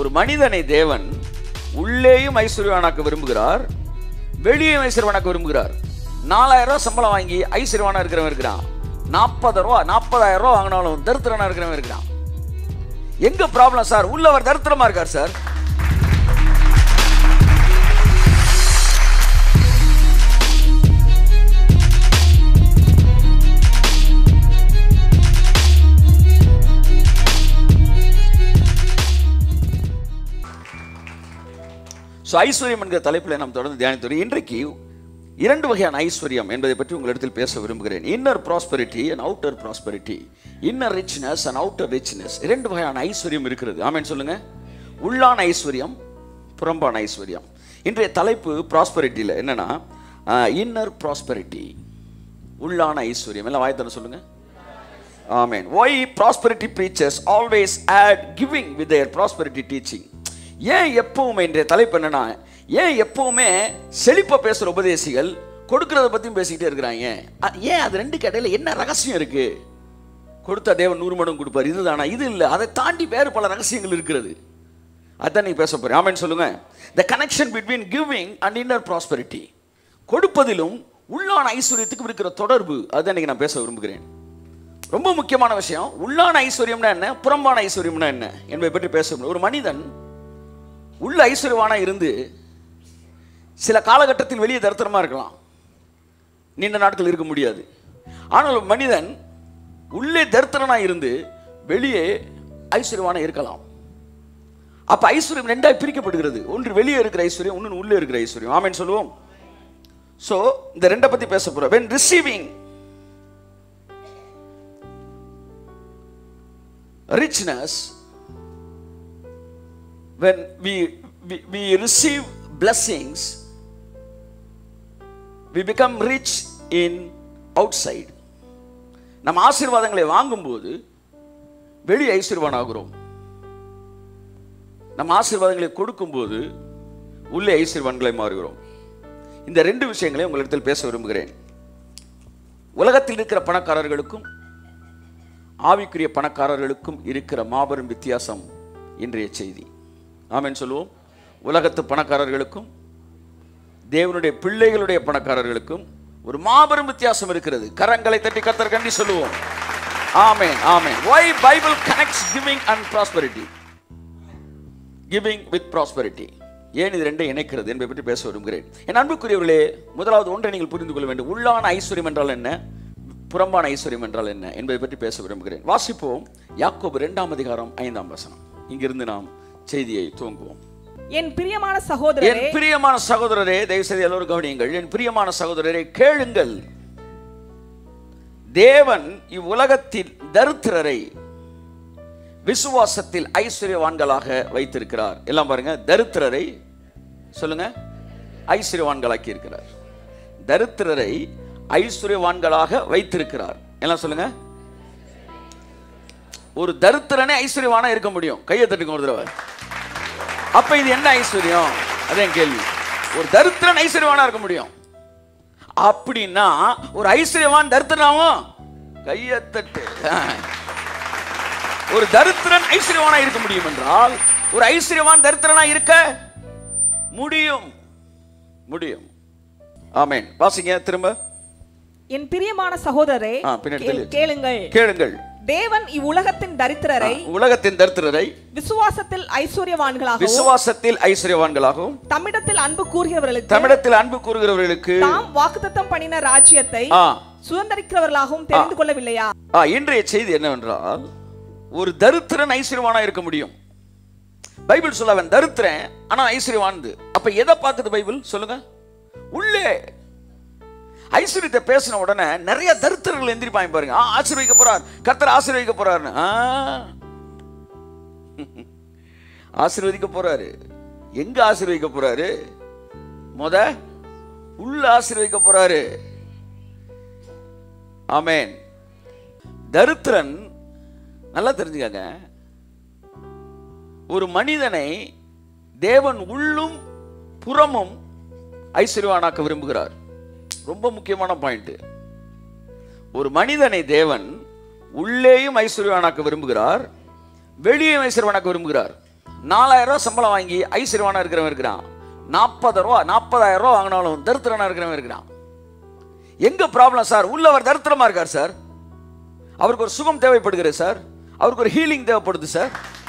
மனிதனை தேவன் உள்ளேயும் ஐஸ்வர்யவானாக்க விரும்புகிறார் வெளியேயும் ஐஸ்வர்யவானாக்க விரும்புகிறார் நாலாயிரம் ரூபாய் சம்பளம் வாங்கி ஐஸ்வர்யவானா இருக்கிறவன் இருக்கிறான் நாற்பது ரூபா நாற்பதாயிரம் ரூபா வாங்கினாலும் தரித்திரனா இருக்கிறவன் இருக்கிறான் எங்க ப்ராப்ளம் சார் உள்ளவர் தரித்திரமா இருக்கார் சார் ஸோ ஐஸ்வர்யம் என்கிற தலைப்பில் நாம் தொடர்ந்து தியானித்து இன்றைக்கு இரண்டு வகையான ஐஸ்வர்யம் என்பதை பற்றி உங்களிடத்தில் பேச விரும்புகிறேன் inner prosperity and outer prosperity inner richness and outer richness இரண்டு வகையான ஐஸ்வர்யம் இருக்கிறது ஆமேன்னு சொல்லுங்க உள்ளான ஐஸ்வர்யம் புறம்பான ஐஸ்வர்யம் இன்றைய தலைப்பு ப்ராஸ்பரிட்டியில் என்னன்னா இன்னர் ப்ராஸ்பரிட்டி உள்ளான ஐஸ்வர்யம் எல்லாம் வாயத்தன சொல்லுங்க amen why prosperity preachers always add giving with their prosperity teaching ஏன் எப்பவுமே இன்றைய தலைப்பு என்னன்னா ஏன் எப்பவுமே செழிப்பை பேசுகிற உபதேசிகள் கொடுக்கறத பற்றியும் பேசிக்கிட்டே இருக்கிறாங்க அ- ஏன் அது ரெண்டு கடையில் என்ன ரகசியம் இருக்கு கொடுத்த தேவன் நூறு மடம் கொடுப்பார் இதுதானா இது இல்லை அதை தாண்டி வேறு பல ரகசியங்கள் இருக்கிறது அதான் நீங்க பேச போறேன் ஆமென் சொல்லுங்க the connection between giving and inner prosperity கொடுப்பதிலும் உள்ளான ஐஸ்வர்யத்துக்கு இருக்கிற தொடர்பு அதான் இன்னைக்கு நான் பேச விரும்புகிறேன் ரொம்ப முக்கியமான விஷயம் உள்ளான ஐஸ்வர்யம்னா என்ன புறம்பான ஐஸ்வர்யம்னா என்ன என்பதை பற்றி பேச முடியும் ஒரு மனிதன் உள்ள ஐஸ்வர்யவானா இருந்து சில காலகட்டத்தில் வெளியே தரித்திரமா இருக்கலாம் நீண்ட நாட்கள் இருக்க முடியாது ஆனால் ஒரு மனிதன் உள்ளே தரித்திரனா இருந்து வெளியே ஐஸ்வர்யவானா இருக்கலாம் அப்ப ஐஸ்வர்யம் ரெண்டாய் பிரிக்கப்படுகிறது ஒன்று வெளியே இருக்கிற ஐஸ்வர்யம் ஒன்று உள்ளே இருக்கிற ஐஸ்வர்யம் ஆமென் சொல்லுவோம் சோ இந்த ரெண்டை பத்தி பேச போறோம் when receiving richness when we, we we receive blessings we become rich in outside நம்ம ஆசீர்வாதங்களை வாங்கும்போது வெளி ஐஸ்வர்யவான் ஆகிறோம் நம்ம ஆசீர்வாதங்களை கொடுக்கும்போது உள்ளே ஐஸ்வர்யவான்களை மாறுகிறோம் இந்த ரெண்டு விஷயங்களை உங்களிடத்தில் பேச விரும்புகிறேன் உலகத்தில் இருக்கிற பணக்காரர்களுக்கும் ஆவிக்குரிய பணக்காரர்களுக்கும் இருக்கிற மாபெரும் வித்தியாசம் இன்றைய செய்தி ஆமென் சொல்லுவோம் உலகத்து பணக்காரர்களுக்கும் தேவனுடைய பிள்ளைகளுடைய பணக்காரர்களுக்கும் ஒரு மாபெரும் வித்தியாசம் இருக்கிறது கரங்களை தட்டி கத்தர் கண்டி சொல்லுவோம் amen amen why Bible connects giving and prosperity giving with prosperity ஏன் இது ரெண்டை இணைக்கிறது என்பதை பற்றி பேச விரும்புகிறேன் என் அன்புக்குரியவர்களே முதலாவது ஒன்றை நீங்கள் புரிந்து கொள்ள வேண்டும் உள்ளான ஐஸ்வர்யம் என்றால் என்ன புறம்பான ஐஸ்வர்யம் என்றால் என்ன என்பதை பற்றி பேச விரும்புகிறேன் வாசிப்போம் யாக்கோபு இரண்டாம் அதிகாரம் ஐந்தாம் வசனம் இங்கிருந்து நாம் செய்தியை துவங்குவோம் என் பிரியமான என் சகோதரரே பிரியமான சகோதரரே தயவு செய்து எல்லோரும் கவனியுங்கள் என் பிரியமான சகோதரரே கேளுங்கள் தேவன் இவ்வுலகத்தின் தரித்திரரை விசுவாசத்தில் ஐஸ்வர்யவான்களாக வைத்திருக்கிறார் எல்லாம் பாருங்க தரித்திரரை சொல்லுங்க ஐஸ்வர்யவான்களாக்கி இருக்கிறார் தரித்திரரை ஐஸ்வர்யவான்களாக வைத்திருக்கிறார் எல்லாம் சொல்லுங்க ஒரு தரித்திரனே ஐஸ்வர்யவானா இருக்க முடியும் கையை தட்டுங்க ஒரு தடவை அப்ப இது என்ன ஐஸ்வர்யம் அதான் கேள்வி ஒரு தரித்திரன் ஐஸ்வர்யவானா இருக்க முடியும் அப்படின்னா ஒரு ஐஸ்வர்யவான் தரித்திரனாவும் கையை தட்டு ஆ. ஒரு தரித்திரன் ஐஸ்வர்யவானா இருக்க முடியும் என்றால் ஒரு ஐஸ்வர்யவான் தரித்திரனா இருக்க முடியும் முடியும் ஆமென் வாசிங்க திரும்ப என் பிரியமான சகோதரரே ஆ, பின்னாடி கேள்- தள்ளி. கேளுங்கள் கேளுங்கள் தேவன் இவ்வுலகத்தின் தரித்திரரை உலகத்தின் தரித்திரரை விசுவாசத்தில் ஐஸ்வர்யவான்களாகவும் விசுவாசத்தில் ஐஸ்வர்யவான்களாகவும் தம்மிடத்தில் அன்பு கூறுகிறவர்களுக்கு தமிழத்தில் அன்பு கூறுகிறவர்களுக்கு தாம் வாக்குத்தத்தம் பண்ணின ராஜ்யத்தை ஆ சுதந்திரிக்கிறவர்களாகவும் தெரிந்து கொள்ளவில்லையா ஆ, இன்றைய செய்தி என்னவென்றால் ஒரு தரித்திரன் ஐஸ்வர்யவானா இருக்க முடியும் பைபிள் சொல்ல அவன் தரித்திரன் ஆனா ஐஸ்வர்யவானது அப்ப எதை பார்க்குது பைபிள் சொல்லுங்க உள்ளே ஐஸ்வர்யத்தை பேசின உடனே நிறைய தரித்திரர்கள் எந்திரிப்பாங்க பாருங்க ஆ, ஆசீர்வதிக்க போறார் கர்த்தர் ஆசீர்வதிக்க போறாருன்னு ஆ. ஆசீர்வதிக்க போறாரு எங்க ஆசீர்வதிக்க போறாரு முத உள்ள ஆசீர்வதிக்க போறாரு ஆமென் தரித்திரன் நல்லா தெரிஞ்சுக்கங்க ஒரு மனிதனை தேவன் உள்ளும் புறமும் ஐஸ்வர்யவானாக்க விரும்புகிறார் ரொம்ப முக்கியமான பாயிண்ட் ஒரு மனிதனை தேவன் உள்ளேயும் ஐஸ்வர்யவானாக்க விரும்புகிறார் வெளியேயும் ஐஸ்வர்யவானாக்க விரும்புகிறார் நாலாயிரம் ரூபாய் சம்பளம் வாங்கி ஐஸ்வர்யவானா இருக்கிறவன் இருக்கிறான் நாற்பது ரூபா நாற்பதாயிரம் ரூபா வாங்கினாலும் தரித்திரனா இருக்கிறவன் இருக்கிறான் எங்க ப்ராப்ளம் சார் உள்ளவர் தரித்திரமா இருக்கார் சார் அவருக்கு ஒரு சுகம் தேவைப்படுகிறது சார் அவருக்கு ஒரு ஹீலிங் தேவைப்படுது சார்